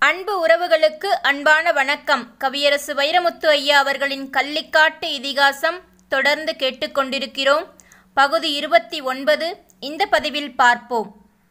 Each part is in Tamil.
அன்பு உறவுகளுக்கு அன்பான வணக்கம் கவியரசு வைரமுத்து ஐயா அவர்களின் கள்ளிக்காட்டு இதிகாசம் தொடர்ந்து கேட்டுக்கொண்டிருக்கிறோம் பகுதி இருபத்தி ஒன்பது இந்த பதிவில் பார்ப்போம்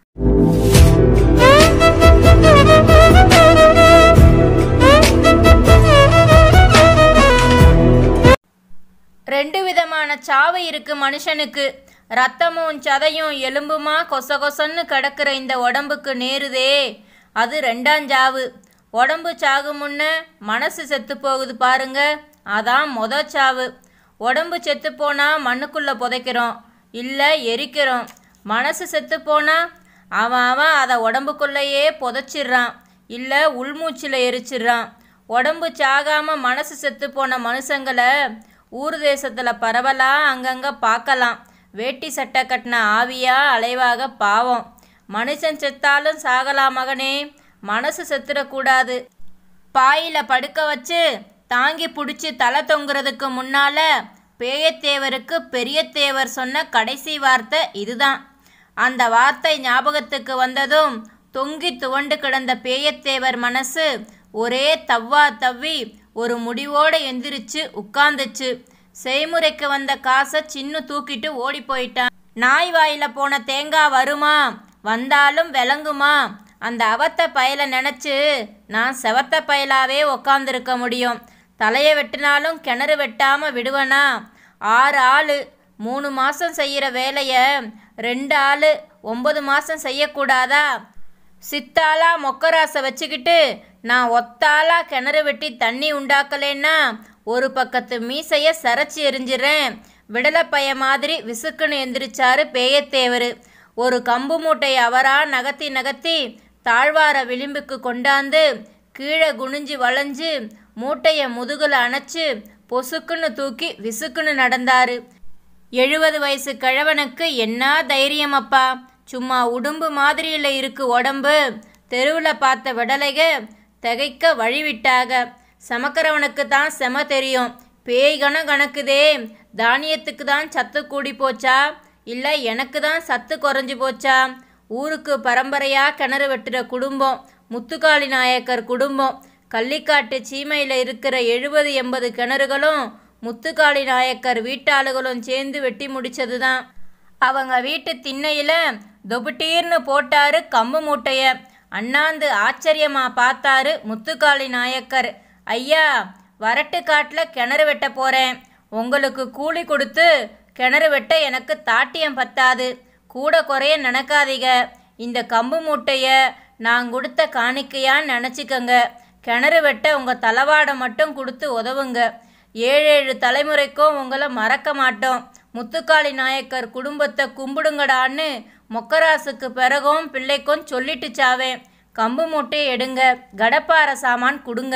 ரெண்டு விதமான சாவு இருக்கு மனுஷனுக்கு ரத்தமும் சதையும் எலும்புமா கொச கொசன்னு கிடக்கிற இந்த உடம்புக்கு நேருதே அது ரெண்டாம் சாவு உடம்பு சாகு முன்ன மனசு செத்து போகுது பாருங்க அதான் மொத சாவு உடம்பு செத்து போனா மண்ணுக்குள்ள புதைக்கிறோம் இல்லை எரிக்கிறோம் மனசு செத்து போனா அவன் அவன் அதை உடம்புக்குள்ளேயே புதைச்சிடுறான் இல்லை உள்மூச்சில் எரிச்சிடுறான் உடம்பு சாகாம மனசு செத்து போன மனுஷங்களை ஊர் தேசத்தில் பரவலாக அங்கங்கே பார்க்கலாம் வேட்டி சட்டை கட்டின ஆவியா அலைவாக பாவம் மனுஷன் செத்தாலும் சாகலாம் மகனே மனசு செத்துடக்கூடாது பாயில படுக்க வச்சு தாங்கி பிடிச்சி தலை தொங்குறதுக்கு முன்னால பேயத்தேவருக்கு பெரியத்தேவர் சொன்ன கடைசி வார்த்தை இதுதான் அந்த வார்த்தை ஞாபகத்துக்கு வந்ததும் தொங்கி துவண்டு கிடந்த பேயத்தேவர் மனசு ஒரே தவ்வா தவ்வி ஒரு முடிவோடு எந்திரிச்சு உட்கார்ந்துச்சு செய்முறைக்கு வந்த காசை சின்ன தூக்கிட்டு ஓடி போயிட்டான் நாய் வாயில போன தேங்காய் வருமா வந்தாலும் விளங்குமா அந்த அவத்த பயல நினச்சி நான் செவத்த பயலாவே உக்காந்துருக்க முடியும் தலையை வெட்டினாலும் கிணறு வெட்டாம விடுவனா ஆறு ஆள் மூணு மாதம் செய்கிற வேலையை ரெண்டு ஆள் ஒன்பது மாதம் செய்யக்கூடாதா சித்தாளா மொக்கராசை வச்சுக்கிட்டு நான் ஒத்தாளா கிணறு வெட்டி தண்ணி உண்டாக்கலேன்னா ஒரு பக்கத்து மீசைய சரைச்சி எரிஞ்சிடுறேன் விடலைப்பைய மாதிரி விசுக்குன்னு எந்திரிச்சாரு பேயத்தேவர் ஒரு கம்பு மூட்டை அவரா நகர்த்தி நகர்த்தி தாழ்வார விளிம்புக்கு கொண்டாந்து கீழே குனிஞ்சு வளைஞ்சு மூட்டைய முதுகுல அணைச்சு பொசுக்குன்னு தூக்கி விசுக்குன்னு நடந்தாரு எழுபது வயசு கிழவனுக்கு என்ன தைரியம் அப்பா சும்மா உடும்பு மாதிரியில் இருக்கு உடம்பு தெருவில் பார்த்த விடலைக திகைக்க வழிவிட்டாக சமக்கிறவனுக்கு தான் செம தெரியும் பேய் கணம் கணக்குதே தானியத்துக்கு தான் சத்து கூடி போச்சா இல்லை எனக்கு தான் சத்து குறைஞ்சி போச்சா ஊருக்கு பரம்பரையாக கிணறு வெட்டுற குடும்பம் முத்துக்காளி நாயக்கர் குடும்பம் கள்ளிக்காட்டு சீமையில் இருக்கிற எழுபது எண்பது கிணறுகளும் முத்துக்காளி நாயக்கர் வீட்டாளுகளும் சேர்ந்து வெட்டி முடிச்சது தான் அவங்க வீட்டு திண்ணையில் தொபுட்டீர்னு போட்டாரு கம்பு மூட்டைய அண்ணாந்து ஆச்சரியமா பார்த்தாரு முத்துக்காளி நாயக்கர் ஐயா வரட்டு காட்டில் கிணறு வெட்ட போகிறேன் உங்களுக்கு கூலி கொடுத்து கிணறு வெட்ட எனக்கு தாட்டியம் பத்தாது கூட குறைய நினைக்காதீங்க இந்த கம்பு மூட்டைய நான் கொடுத்த காணிக்கையான்னு நினச்சிக்கங்க கிணறு வெட்ட உங்கள் தளவாடை மட்டும் கொடுத்து உதவுங்க ஏழேழு தலைமுறைக்கும் உங்களை மறக்க மாட்டோம் முத்துக்காளி நாயக்கர் குடும்பத்தை கும்பிடுங்கடான்னு மொக்கராசுக்கு பிறகும் பிள்ளைக்கும் சொல்லிட்டு சாவேன் கம்பு மூட்டையை எடுங்க கடப்பார சாமான் கொடுங்க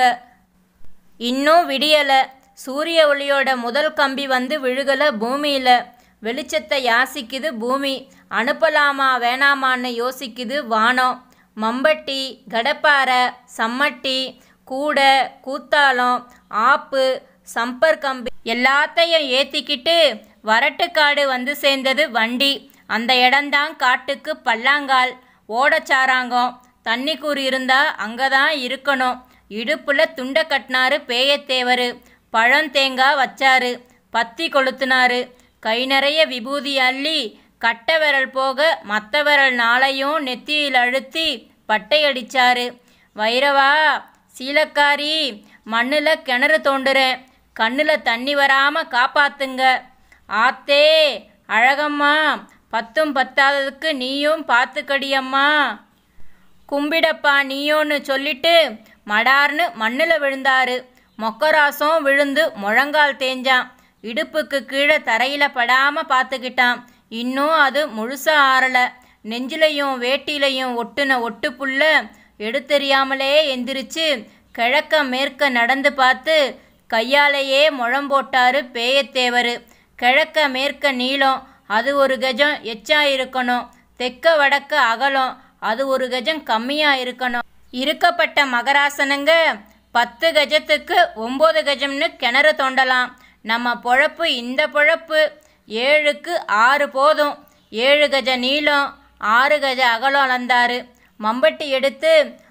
இன்னும் விடியலை சூரிய ஒளியோட முதல் கம்பி வந்து விழுகல பூமியில் வெளிச்சத்தை யாசிக்குது பூமி அனுப்பலாமா வேணாமான்னு யோசிக்குது வானம் மம்பட்டி கடப்பாரை சம்மட்டி கூடை கூத்தாளம் ஆப்பு சம்பர் கம்பி எல்லாத்தையும் ஏற்றிக்கிட்டு வரட்டுக்காடு வந்து சேர்ந்தது வண்டி அந்த இடம்தான் காட்டுக்கு பல்லாங்கால் ஓடச்சாராங்கம் தண்ணி கூறு இருந்தா அங்கே தான் இருக்கணும் இடுப்பில் துண்டை கட்டினாரு பேயத்தேவர் பழம் தேங்காய் வச்சாரு பத்தி கொளுத்துனாரு கை நிறைய விபூதி அள்ளி கட்டை விரல் போக மற்ற விரல் நாளையும் நெத்தியில் அழுத்தி பட்டை அடிச்சாரு வைரவா சீலக்காரி மண்ணில் கிணறு தோண்டுறேன் கண்ணில் தண்ணி வராமல் காப்பாத்துங்க ஆத்தே அழகம்மா பத்தும் பத்தாததுக்கு நீயும் பார்த்துக்கடியம்மா கும்பிடப்பா நீயோன்னு சொல்லிட்டு மடார்னு மண்ணில் விழுந்தாரு மொக்கராசம் விழுந்து முழங்கால் தேஞ்சான் இடுப்புக்கு கீழே தரையில் படாமல் பார்த்துக்கிட்டான் இன்னும் அது முழுசாக ஆறலை நெஞ்சிலையும் வேட்டிலையும் ஒட்டுன ஒட்டுப்புள்ள எடுத்தெறியாமலே எந்திரிச்சு கிழக்க மேற்க நடந்து பார்த்து கையாலேயே முழம் போட்டாரு பேயத்தேவர் கிழக்க மேற்க நீளம் அது ஒரு கஜம் எச்சா இருக்கணும் தெக்க வடக்க அகலம் அது ஒரு கஜம் கம்மியா இருக்கணும் இருக்கப்பட்ட மகராசனங்க பத்து கஜத்துக்கு ஒம்பது கஜம்னு கிணறு தோண்டலாம் நம்ம பொழப்பு இந்த பொழப்பு ஏழுக்கு ஆறு போதும் ஏழு கஜ நீளம் ஆறு கஜ அகலம் அளந்தாரு மம்பட்டி எடுத்து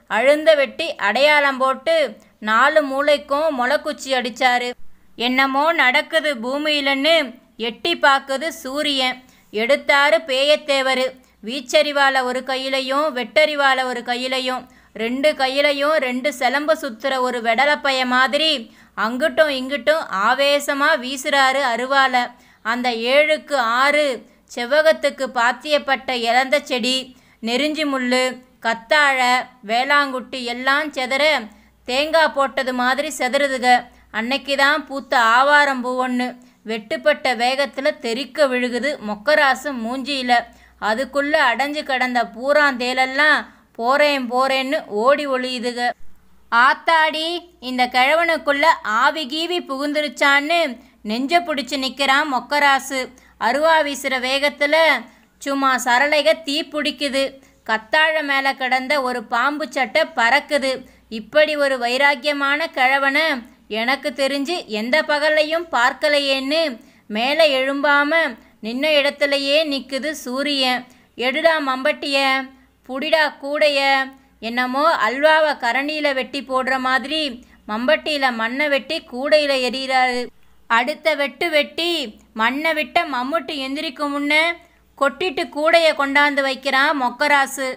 அழுந்த வெட்டி அடையாளம் போட்டு நாலு மூளைக்கும் முளைக்குச்சி அடிச்சாரு என்னமோ நடக்குது பூமியிலன்னு எட்டி பார்க்குது சூரியன் எடுத்தாரு பேயத்தேவர் வீச்சரிவால ஒரு கையிலையும் வெட்டரிவால ஒரு கையிலையும் ரெண்டு கையிலையும் ரெண்டு சிலம்பு சுத்துற ஒரு வெடலப்பைய மாதிரி அங்கிட்டும் இங்கிட்டும் ஆவேசமா வீசுறாரு அருவால அந்த ஏழுக்கு ஆறு செவ்வகத்துக்கு பாத்தியப்பட்ட இலந்த செடி நெருஞ்சி முள்ளு கத்தாழை வேளாங்குட்டி எல்லாம் செதற தேங்காய் போட்டது மாதிரி செதறுதுக அன்னைக்கு தான் பூத்த ஆவாரம் பூ ஒன்று வெட்டுப்பட்ட வேகத்தில் தெறிக்க விழுகுது மொக்கராசு மூஞ்சியில அதுக்குள்ள அடைஞ்சு கிடந்த பூராந்தேலெல்லாம் போறேன் போறேன்னு ஓடி ஒளியுதுக ஆத்தாடி இந்த கிழவனுக்குள்ள ஆவி கீவி புகுந்துருச்சான்னு நெஞ்ச பிடிச்சி நிற்கிறான் மொக்கராசு அருவா வீசுகிற வேகத்தில் சும்மா சரளைக தீ பிடிக்குது கத்தாழ மேலே கிடந்த ஒரு பாம்பு சட்டை பறக்குது இப்படி ஒரு வைராக்கியமான கிழவனை எனக்கு தெரிஞ்சு எந்த பகல்லையும் பார்க்கலையேன்னு மேலே எழும்பாம நின்ன இடத்துலையே நிற்குது சூரியன் எடுடா மம்பட்டிய புடிடா கூடைய என்னமோ அல்வாவை கரண்டியில் வெட்டி போடுற மாதிரி மம்பட்டியில் மண்ணை வெட்டி கூடையில் எறிகிறாரு அடுத்த வெட்டு வெட்டி மண்ணை விட்ட மம்முட்டி எந்திரிக்கும் முன்ன கொட்டிட்டு கூடைய கொண்டாந்து வைக்கிறான் மொக்கராசு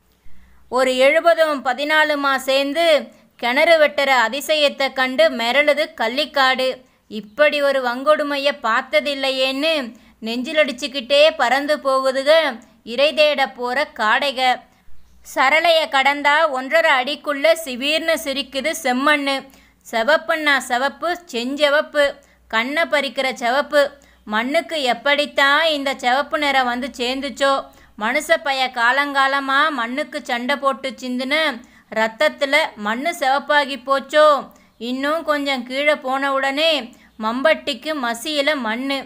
ஒரு எழுபதும் பதினாலுமா சேர்ந்து கிணறு வெட்டுற அதிசயத்தை கண்டு மிரளுது கள்ளிக்காடு இப்படி ஒரு வங்கொடுமையை பார்த்ததில்லையேன்னு நெஞ்சிலடிச்சுக்கிட்டே பறந்து போகுதுக இறை தேட போகிற காடைக சரளைய கடந்தா ஒன்றரை அடிக்குள்ள சிவீர்னு சிரிக்குது செம்மண்ணு செவப்புன்னா செவப்பு செஞ்செவப்பு கண்ணை பறிக்கிற செவப்பு மண்ணுக்கு எப்படித்தான் இந்த செவப்பு நிறம் வந்து சேர்ந்துச்சோ மனுஷ பைய காலங்காலமாக மண்ணுக்கு சண்டை போட்டு சிந்துன ரத்தத்தில் மண்ணு செவப்பாகி போச்சோ இன்னும் கொஞ்சம் கீழே போன உடனே மம்பட்டிக்கு மசியில் மண்ணு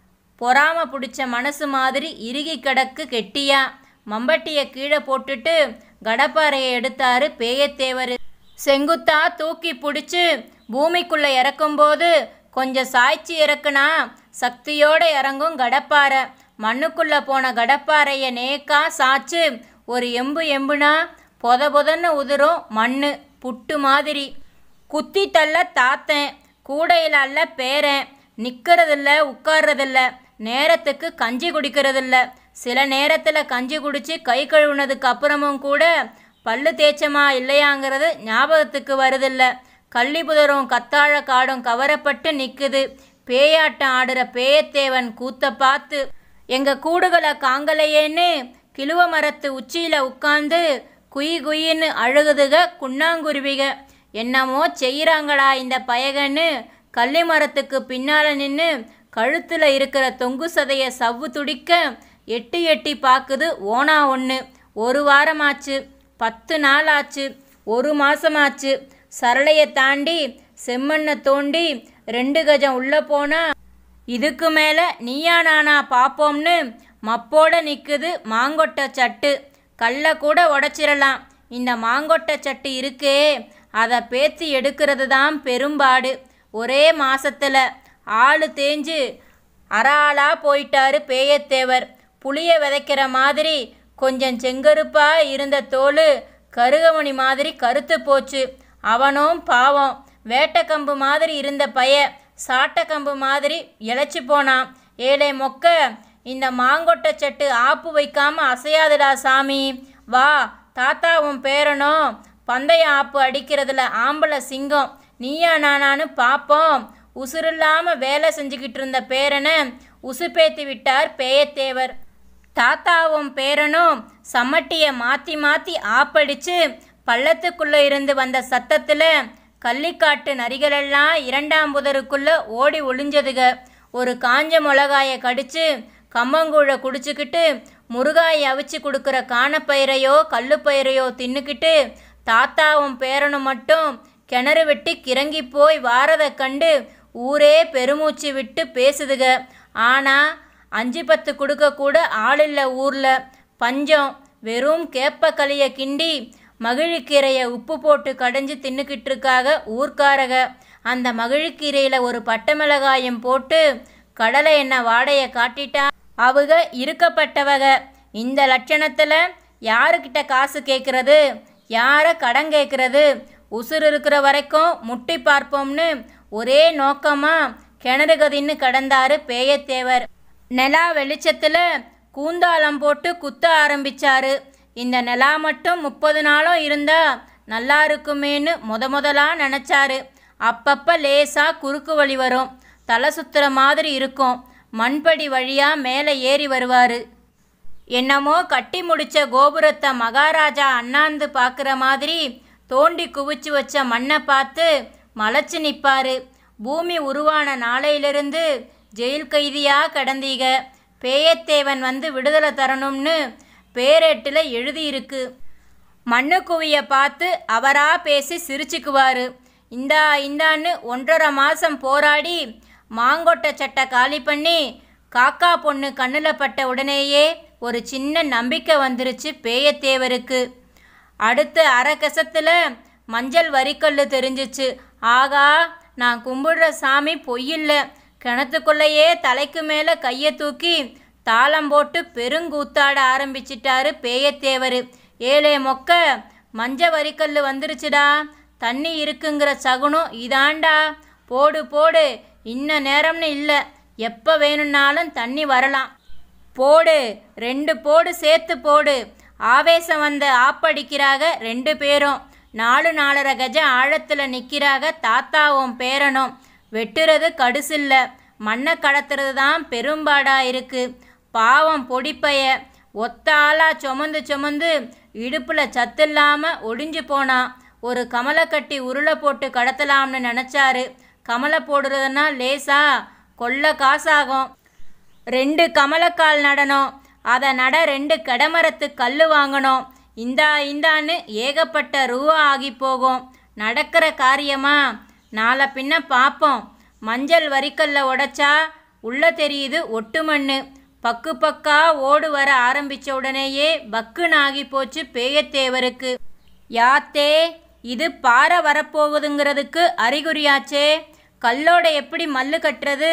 பொறாம பிடிச்ச மனசு மாதிரி இறுகி கிடக்கு கெட்டியா மம்பட்டியை கீழே போட்டுட்டு கடப்பாறையை எடுத்தாரு பேயத்தேவர் செங்குத்தா தூக்கி பிடிச்சி பூமிக்குள்ளே இறக்கும்போது கொஞ்சம் சாய்ச்சி இறக்குனா சக்தியோட இறங்கும் கடப்பாறை மண்ணுக்குள்ளே போன கடப்பாறையை நேக்கா சாய்ச்சு ஒரு எம்பு எம்புனா பொத பொதன்னு உதிரும் மண்ணு புட்டு மாதிரி குத்தி தள்ள தாத்தன் கூடையில் அல்ல பேரன் நிற்கிறதில்ல உட்கார்றதில்ல நேரத்துக்கு கஞ்சி குடிக்கிறதில்ல சில நேரத்தில் கஞ்சி குடிச்சு கை கழுவுனதுக்கு அப்புறமும் கூட பல்லு தேய்ச்சமா இல்லையாங்கிறது ஞாபகத்துக்கு வருதில்ல கள்ளிபுதரும் கத்தாழ காடும் கவரப்பட்டு நிற்குது பேயாட்டம் ஆடுற பேயத்தேவன் கூத்த பார்த்து எங்க கூடுகளை காங்கலையேன்னு கிழுவ மரத்து உச்சியில உட்காந்து குயி குயின்னு அழுகுதுக குண்ணாங்குருவிக என்னமோ செய்கிறாங்களா இந்த பயகன்னு கள்ளி மரத்துக்கு பின்னால் நின்று கழுத்தில் இருக்கிற தொங்கு சதையை சவ்வு துடிக்க எட்டி எட்டி பார்க்குது ஓனா ஒன்று ஒரு வாரமாச்சு பத்து நாள் ஆச்சு ஒரு மாசமாச்சு சரளையை தாண்டி செம்மண்ணை தோண்டி ரெண்டு கஜம் உள்ளே போனா இதுக்கு மேலே நீயா நானா பார்ப்போம்னு மப்போட நிற்குது மாங்கொட்டை சட்டு கல்லை கூட உடச்சிடலாம் இந்த மாங்கொட்டை சட்டு இருக்கே அதை பேத்தி எடுக்கிறது தான் பெரும்பாடு ஒரே மாசத்துல ஆளு தேஞ்சு அறாளா போயிட்டாரு பேயத்தேவர் புளிய விதைக்கிற மாதிரி கொஞ்சம் செங்கருப்பா இருந்த தோல் கருகமணி மாதிரி கருத்து போச்சு அவனும் பாவம் வேட்டக்கம்பு மாதிரி இருந்த பைய சாட்டக்கம்பு மாதிரி இழைச்சி போனான் ஏழை மொக்க இந்த மாங்கொட்டை சட்டு ஆப்பு வைக்காம அசையாதுடா சாமி வா தாத்தா உன் பேரனோ பந்தய ஆப்பு அடிக்கிறதுல ஆம்பளை சிங்கம் நீயா நானான்னு பார்ப்போம் உசுரில்லாம வேலை செஞ்சுக்கிட்டு இருந்த பேரனை உசுப்பேத்தி விட்டார் பேயத்தேவர் தாத்தாவும் பேரனும் சம்மட்டியை மாற்றி மாற்றி ஆப்படிச்சு பள்ளத்துக்குள்ளே இருந்து வந்த சத்தத்தில் கள்ளிக்காட்டு நரிகளெல்லாம் இரண்டாம் புதருக்குள்ள ஓடி ஒளிஞ்சதுக ஒரு காஞ்ச மிளகாயை கடிச்சு கம்மங்கூழை குடிச்சுக்கிட்டு முருகாயை அவிச்சு கொடுக்குற காணப்பயிரையோ கல்லுப்பயிரையோ தின்னுக்கிட்டு தாத்தாவும் பேரனும் மட்டும் கிணறு வெட்டி கிறங்கி போய் வாரதை கண்டு ஊரே பெருமூச்சு விட்டு பேசுதுக ஆனால் அஞ்சு பத்து கொடுக்க கூட ஆளில்ல ஊரில் பஞ்சம் வெறும் கேப்ப களியை கிண்டி மகிழிக்கீரையை உப்பு போட்டு கடைஞ்சு தின்னுக்கிட்டு இருக்காக ஊர்க்காரக அந்த மகிழிக்கீரையில் ஒரு பட்டை மிளகாயும் போட்டு கடலை எண்ணெய் வாடையை காட்டிட்டா அவங்க இருக்கப்பட்டவக இந்த லட்சணத்தில் யாருக்கிட்ட காசு கேட்குறது யாரை கடன் கேட்கறது உசுர் இருக்கிற வரைக்கும் முட்டி பார்ப்போம்னு ஒரே நோக்கமா கிணறு கதின்னு கடந்தாரு பேயத்தேவர் நிலா வெளிச்சத்தில் கூந்தாளம் போட்டு குத்த ஆரம்பிச்சாரு இந்த நிலா மட்டும் முப்பது நாளும் இருந்தா நல்லா இருக்குமேன்னு முத முதலா நினச்சாரு அப்பப்போ லேசா குறுக்கு வழி வரும் தலை சுத்துற மாதிரி இருக்கும் மண்படி வழியா மேலே ஏறி வருவாரு என்னமோ கட்டி முடிச்ச கோபுரத்தை மகாராஜா அண்ணாந்து பார்க்குற மாதிரி தோண்டி குவிச்சு வச்ச மண்ணை பார்த்து மலைச்சு நிற்பாரு பூமி உருவான நாளையிலிருந்து ஜெயில் கைதியா கடந்தீங்க பேயத்தேவன் வந்து விடுதலை தரணும்னு பேரேட்டில் எழுதியிருக்கு மண்ணு குவிய பார்த்து அவரா பேசி சிரிச்சுக்குவாரு இந்தா இந்தான்னு ஒன்றரை மாதம் போராடி மாங்கொட்டை சட்டை காலி பண்ணி காக்கா பொண்ணு கண்ணில் பட்ட உடனேயே ஒரு சின்ன நம்பிக்கை வந்துருச்சு பேயத்தேவருக்கு அடுத்து அரை கசத்தில் மஞ்சள் வரிக்கல்லு தெரிஞ்சிச்சு ஆகா நான் கும்பிடுற சாமி பொய்யில்ல கிணத்துக்குள்ளேயே தலைக்கு மேலே கையை தூக்கி தாளம் போட்டு பெருங்கூத்தாட ஆரம்பிச்சிட்டாரு பேயத்தேவர் ஏழே மொக்க மஞ்ச வரிக்கல்லு வந்துருச்சுடா தண்ணி இருக்குங்கிற சகுனம் இதாண்டா போடு போடு இன்ன நேரம்னு இல்லை எப்போ வேணும்னாலும் தண்ணி வரலாம் போடு ரெண்டு போடு சேர்த்து போடு ஆவேசம் வந்த ஆப்படிக்கிறாக ரெண்டு பேரும் நாலு நாலரை கஜம் ஆழத்தில் நிற்கிறாக தாத்தாவும் பேரனும் வெட்டுறது கடுசில்ல மண்ணை கடத்துறது தான் பெரும்பாடா இருக்கு பாவம் பொடிப்பைய ஒத்த ஆளா சுமந்து சுமந்து இடுப்பில் சத்தில்லாமல் ஒடிஞ்சு போனான் ஒரு கமலை கட்டி உருளை போட்டு கடத்தலாம்னு நினச்சாரு கமலை போடுறதுன்னா லேசா கொள்ள காசாகும் ரெண்டு கமலக்கால் நடனம் அதை நட ரெண்டு கடமரத்து கல் வாங்கணும் இந்தா இந்தான்னு ஏகப்பட்ட ரூபா ஆகி போகும் நடக்கிற காரியமா நாளை பின்ன பார்ப்போம் மஞ்சள் வரிக்கல்ல உடைச்சா உள்ள தெரியுது ஒட்டு மண்ணு பக்கு பக்கா ஓடு வர ஆரம்பிச்ச உடனேயே பக்குன்னு ஆகி போச்சு பேயத்தேவருக்கு யாத்தே இது பாறை வரப்போகுதுங்கிறதுக்கு அறிகுறியாச்சே கல்லோட எப்படி மல்லு கட்டுறது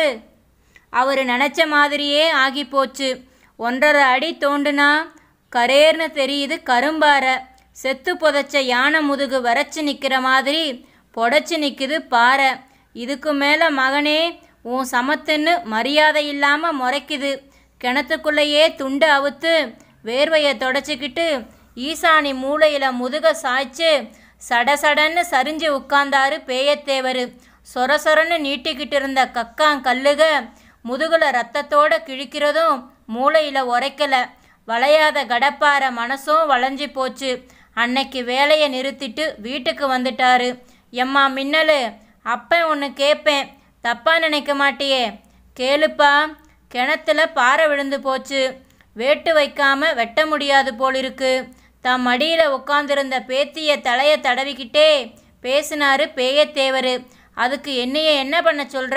அவர் நினச்ச மாதிரியே ஆகி போச்சு ஒன்றரை அடி தோண்டுனா கரேர்னு தெரியுது கரும்பாறை செத்து புதைச்ச யானை முதுகு வரைச்சி நிற்கிற மாதிரி புடைச்சி நிற்குது பாறை இதுக்கு மேலே மகனே உன் சமத்துன்னு மரியாதை இல்லாமல் முறைக்குது கிணத்துக்குள்ளேயே துண்டு அவுத்து வேர்வையை தொடச்சிக்கிட்டு ஈசானி மூளையில் முதுக சாய்ச்சு சடசடன்னு சரிஞ்சு உட்கார்ந்தாரு பேயத்தேவர் சொர சொரன்னு நீட்டிக்கிட்டு இருந்த கக்காங் கல்லுக முதுகுல ரத்தத்தோட கிழிக்கிறதும் மூளையில் உரைக்கல வளையாத கடப்பார மனசும் வளைஞ்சி போச்சு அன்னைக்கு வேலையை நிறுத்திட்டு வீட்டுக்கு வந்துட்டாரு எம்மா மின்னலு அப்பன் ஒன்று கேட்பேன் தப்பா நினைக்க மாட்டியே கேளுப்பா கிணத்துல பாறை விழுந்து போச்சு வேட்டு வைக்காம வெட்ட முடியாது போலிருக்கு தம் மடியில் உட்காந்துருந்த பேத்திய தலைய தடவிக்கிட்டே பேசினாரு பேயத்தேவர் அதுக்கு என்னைய என்ன பண்ண சொல்ற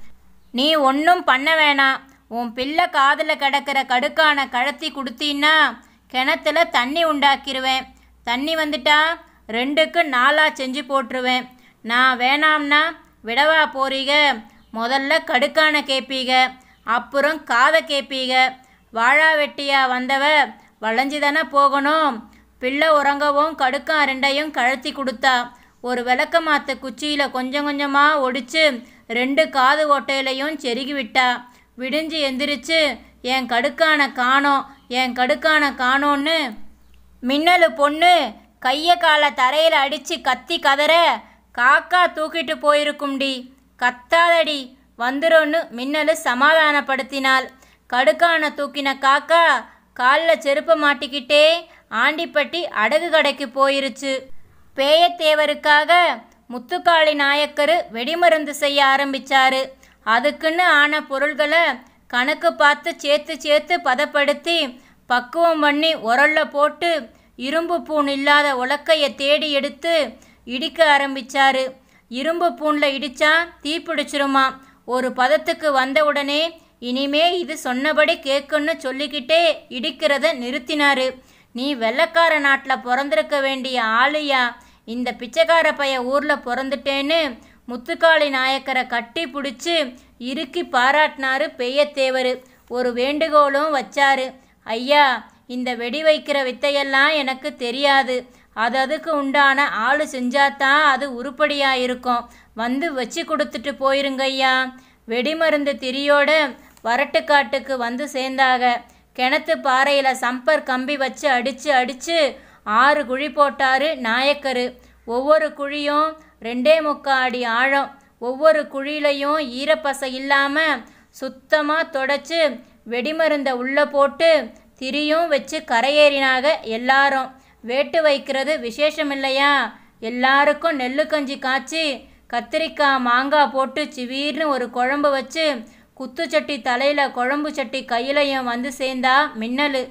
நீ ஒன்றும் பண்ண வேணாம் உன் பிள்ளை காதில் கிடக்கிற கடுக்கான கழத்தி கொடுத்தீன்னா கிணத்துல தண்ணி உண்டாக்கிருவேன் தண்ணி வந்துட்டா ரெண்டுக்கு நாலா செஞ்சு போட்டுருவேன் நான் வேணாம்னா விடவா போறீங்க முதல்ல கடுக்கான கேட்பீங்க அப்புறம் காதை கேட்பீங்க வாழா வெட்டியா வந்தவ வளைஞ்சு தானே போகணும் பிள்ளை உறங்கவும் கடுக்கான் ரெண்டையும் கழத்தி கொடுத்தா ஒரு விளக்க மாத்த குச்சியில் கொஞ்சம் கொஞ்சமாக ஒடிச்சு ரெண்டு காது ஓட்டையிலையும் செருகி விட்டா விடிஞ்சு எந்திரிச்சு என் கடுக்கான காணோம் என் கடுக்கான காணோன்னு மின்னலு பொண்ணு கையை காலை தரையில் அடித்து கத்தி கதற காக்கா தூக்கிட்டு போயிருக்கும்டி கத்தாதடி வந்துரும்னு மின்னலு சமாதானப்படுத்தினாள் கடுக்கான தூக்கின காக்கா காலில் செருப்பை மாட்டிக்கிட்டே ஆண்டிப்பட்டி அடகு கடைக்கு போயிருச்சு பேயத்தேவருக்காக முத்துக்காளி நாயக்கர் வெடிமருந்து செய்ய ஆரம்பிச்சாரு அதுக்குன்னு ஆன பொருள்களை கணக்கு பார்த்து சேர்த்து சேர்த்து பதப்படுத்தி பக்குவம் பண்ணி உரல்ல போட்டு இரும்பு பூண் இல்லாத உலக்கையை தேடி எடுத்து இடிக்க ஆரம்பிச்சாரு இரும்பு பூணில் இடிச்சா தீ பிடிச்சிருமா ஒரு பதத்துக்கு வந்த உடனே இனிமே இது சொன்னபடி கேட்குன்னு சொல்லிக்கிட்டே இடிக்கிறத நிறுத்தினாரு நீ வெள்ளக்கார நாட்டில் பிறந்திருக்க வேண்டிய ஆளுயா இந்த பிச்சைக்கார பைய ஊரில் பிறந்துட்டேன்னு முத்துக்காளி நாயக்கரை கட்டி பிடிச்சி இறுக்கி பாராட்டினாரு பெய்யத்தேவர் ஒரு வேண்டுகோளும் வச்சாரு ஐயா இந்த வெடி வைக்கிற வித்தையெல்லாம் எனக்கு தெரியாது அது அதுக்கு உண்டான ஆள் செஞ்சாதான் அது உருப்படியாக இருக்கும் வந்து வச்சு கொடுத்துட்டு போயிருங்கய்யா வெடிமருந்து திரியோட வரட்டுக்காட்டுக்கு வந்து சேர்ந்தாக கிணத்து பாறையில் சம்பர் கம்பி வச்சு அடித்து அடித்து ஆறு குழி போட்டாரு நாயக்கரு ஒவ்வொரு குழியும் ரெண்டே முக்கா அடி ஆழம் ஒவ்வொரு குழியிலையும் ஈரப்பசை இல்லாமல் சுத்தமாக தொடச்சி வெடிமருந்தை உள்ளே போட்டு திரியும் வச்சு கரையேறினாக எல்லாரும் வேட்டு வைக்கிறது விசேஷம் இல்லையா எல்லாருக்கும் நெல்லு கஞ்சி காய்ச்சி கத்திரிக்காய் மாங்காய் போட்டு சிவீர்னு ஒரு குழம்பு வச்சு குத்துச்சட்டி தலையில் குழம்பு சட்டி கையிலையும் வந்து சேர்ந்தா மின்னலு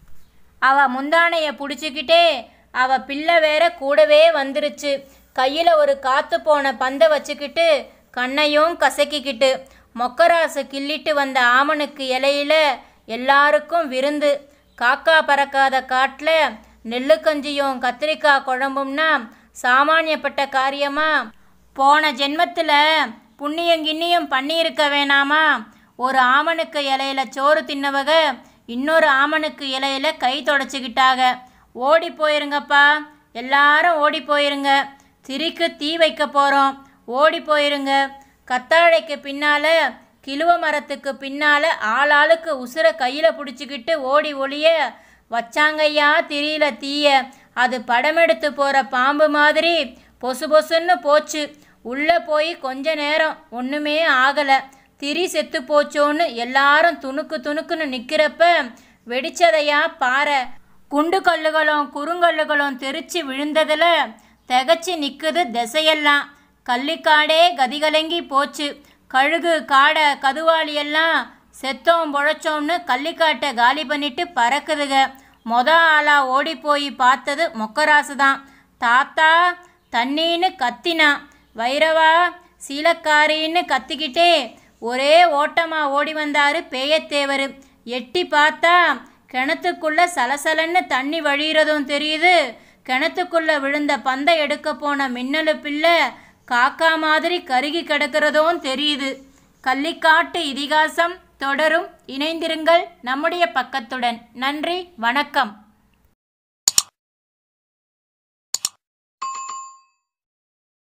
அவ முந்தானைய பிடிச்சிக்கிட்டே அவ பிள்ளை வேற கூடவே வந்துருச்சு கையில் ஒரு காத்து போன பந்தை வச்சுக்கிட்டு கண்ணையும் கசக்கிக்கிட்டு மொக்கராசு கிள்ளிட்டு வந்த ஆமனுக்கு இலையில எல்லாருக்கும் விருந்து காக்கா பறக்காத காட்டில் நெல்லுக்கஞ்சியும் கத்திரிக்காய் குழம்பும்னா சாமானியப்பட்ட காரியமா போன ஜென்மத்தில் புண்ணியம் கிண்ணியம் பண்ணியிருக்க வேணாமா ஒரு ஆமனுக்கு இலையில சோறு தின்னவக இன்னொரு ஆமனுக்கு இலையில கை தொடச்சிக்கிட்டாக ஓடி போயிருங்கப்பா எல்லாரும் ஓடி போயிருங்க திரிக்கு தீ வைக்க போகிறோம் ஓடி போயிருங்க கத்தாழைக்கு பின்னால கிலுவ மரத்துக்கு பின்னால ஆளாளுக்கு உசுர கையில் பிடிச்சிக்கிட்டு ஓடி ஒளிய வச்சாங்கய்யா திரியில தீய அது படமெடுத்து போகிற பாம்பு மாதிரி பொசு பொசுன்னு போச்சு உள்ளே போய் கொஞ்ச நேரம் ஒன்றுமே ஆகலை திரி செத்து போச்சோன்னு எல்லாரும் துணுக்கு துணுக்குன்னு நிற்கிறப்ப வெடிச்சதையா பாறை குண்டு கல்லுகளும் குறுங்கல்லுகளும் தெரிச்சு விழுந்ததில் திகச்சு நிற்குது திசையெல்லாம் கள்ளிக்காடே கதிகலங்கி போச்சு கழுகு காடை கதுவாளி எல்லாம் செத்தோம் பொழைச்சோம்னு கள்ளிக்காட்டை காலி பண்ணிட்டு பறக்குதுக மொத ஆளா ஓடி போய் பார்த்தது மொக்கராசு தான் தாத்தா தண்ணின்னு கத்தினான் வைரவா சீலக்காரின்னு கத்திக்கிட்டே ஒரே ஓட்டமா ஓடி வந்தாரு பேயத்தேவர் எட்டி பார்த்தா கிணத்துக்குள்ள சலசலன்னு தண்ணி வழியிறதும் தெரியுது கிணத்துக்குள்ள விழுந்த பந்தை எடுக்க போன மின்னலு பிள்ளை காக்கா மாதிரி கருகி கிடக்கிறதும் தெரியுது கள்ளிக்காட்டு இதிகாசம் தொடரும் இணைந்திருங்கள் நம்முடைய பக்கத்துடன் நன்றி வணக்கம்